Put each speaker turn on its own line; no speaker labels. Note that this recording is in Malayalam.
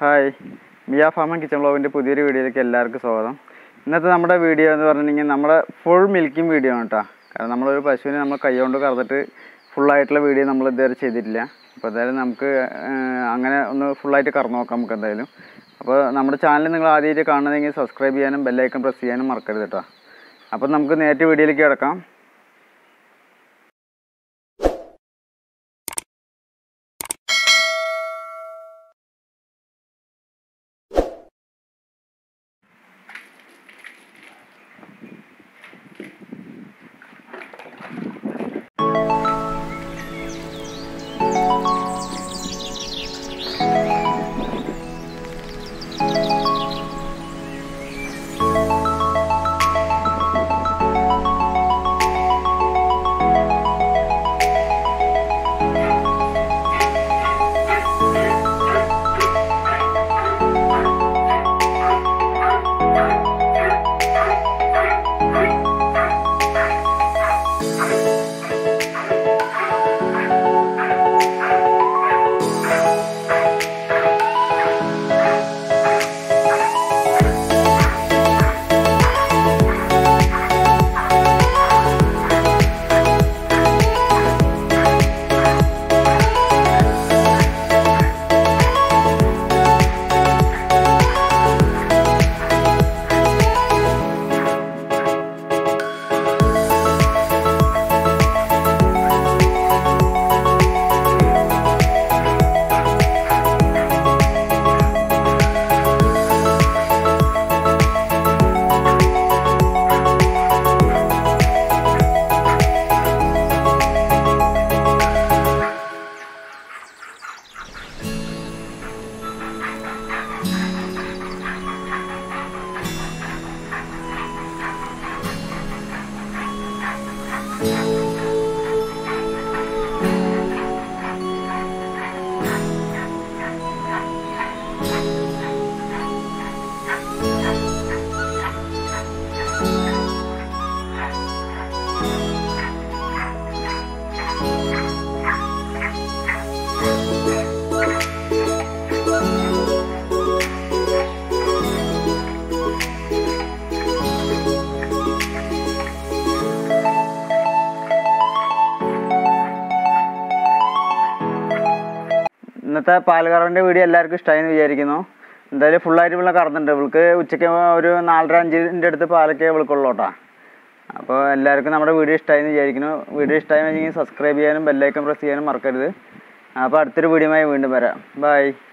ഹായ് മിയ ഫാമൻ കിച്ചൺ ബ്ലോഗിൻ്റെ പുതിയൊരു വീഡിയോയിലേക്ക് എല്ലാവർക്കും സ്വാഗതം ഇന്നത്തെ നമ്മുടെ വീഡിയോ എന്ന് പറഞ്ഞിട്ടുണ്ടെങ്കിൽ നമ്മുടെ ഫുൾ മിൽക്കിംഗ് വീഡിയോ ആണ് കേട്ടോ കാരണം നമ്മളൊരു പശുവിനെ നമ്മൾ കൈകൊണ്ട് കറന്നിട്ട് ഫുള്ളായിട്ടുള്ള വീഡിയോ നമ്മൾ ഇതുവരെ ചെയ്തിട്ടില്ല അപ്പോൾ എന്തായാലും നമുക്ക് ആ, അങ്ങനെ ഒന്ന് ഫുള്ളായിട്ട് കറന്നു നോക്കാം നമുക്ക് എന്തായാലും അപ്പോൾ നമ്മുടെ ചാനൽ നിങ്ങൾ ആദ്യമായിട്ട് കാണുന്നതെങ്കിൽ സബ്സ്ക്രൈബ് ചെയ്യാനും ബെല്ലൈക്കൺ പ്രസ് ചെയ്യാനും മറക്കരുത് കേട്ടോ അപ്പോൾ നമുക്ക് നേരിട്ട് വീഡിയോയിലേക്ക് കിടക്കാം ഇന്നത്തെ പാൽക്കറവിൻ്റെ വീഡിയോ എല്ലാവർക്കും ഇഷ്ടമായെന്ന് വിചാരിക്കുന്നു എന്തായാലും ഫുള്ളായിട്ട് ഇവിടെ കറന്നുണ്ട് ഇവൾക്ക് ഉച്ചയ്ക്ക് ഒരു നാലര അഞ്ചിൻ്റെ അടുത്ത് പാലൊക്കെ ഇവൾക്കുള്ളൂ കേട്ടോ അപ്പോൾ എല്ലാവർക്കും നമ്മുടെ വീഡിയോ ഇഷ്ടമായെന്ന് വിചാരിക്കുന്നു വീഡിയോ ഇഷ്ടമായി സബ്സ്ക്രൈബ് ചെയ്യാനും ബെല്ലൈക്കൺ പ്രസ് ചെയ്യാനും മറക്കരുത് അപ്പോൾ അടുത്തൊരു വീഡിയോയുമായി വീണ്ടും വരാം ബൈ